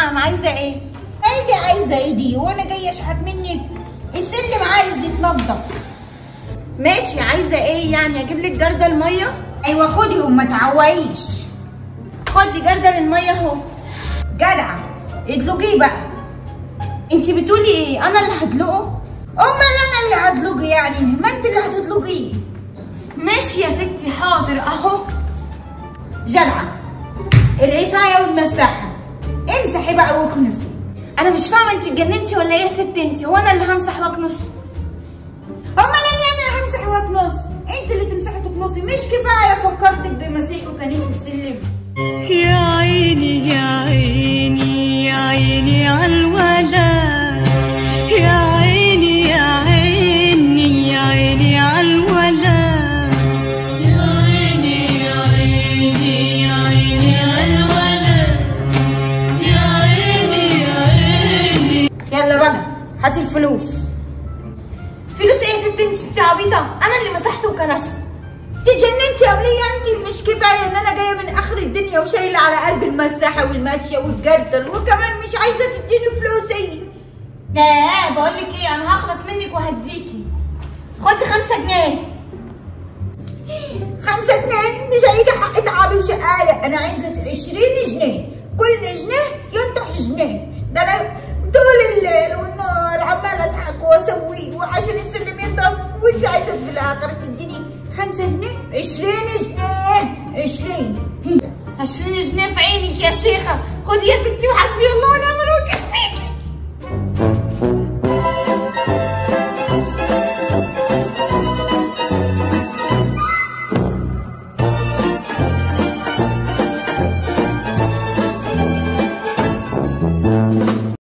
نعم عايزه ايه ايه اللي عايزه ايه دي وانا جايه اشحت منك السلم عايز يتنضف ماشي عايزه ايه يعني اجيب لك جردل الميه ايوه خدي وما تعوقيش خدي جردل الميه اهو جدعه ادلقيه بقى انت بتقولي ايه انا اللي هدلقه امال انا اللي هدلقي يعني ما انت اللي هتدلقيه ماشي يا ستي حاضر اهو جدعه العصايه والمساحه امسحي بقى واكنسي انا مش فاهمه انت اتجننتي ولا ايه يا ست انت هو انا اللي همسح واكنس امال اللي انا همسح واكنس انت اللي تمسحي تكنسي مش كفايه فكرتك بمسيح وكنيسه السلم يا عيني يا عيني يا عيني عالولد يا عيني يا عيني يا عيني عالولد يا عيني يا عيني يا عيني عالولد يا عيني يا عيني يلا بقى هاتي الفلوس فلوس ايه يا ست انت انت عبيطه انا اللي مسحت وكنست تجننتي يا وليه انت مش كفايه ان انا جايه من اخر الدنيا وشايله على قلب المساحه والماشيه والجردل وكمان مش عايزه تديني فلوسي لا بقول لك ايه انا هخلص منك وهديكي خدي خمسة جنيه خمسة جنيه مش هيجي حق تعبي وشقاية أنا عايزة عشرين جنيه كل جنيه ينطح جنيه ده أنا طول الليل والنهار عمالة أضحك وأسوي وعشان السلم ينضف وأنت عايزة في الآخر تديني خمسة جنيه عشرين جنيه عشرين عشرين جنيه في عينك يا شيخة خدي يا ستي وحسبي الله ونعم الوكيل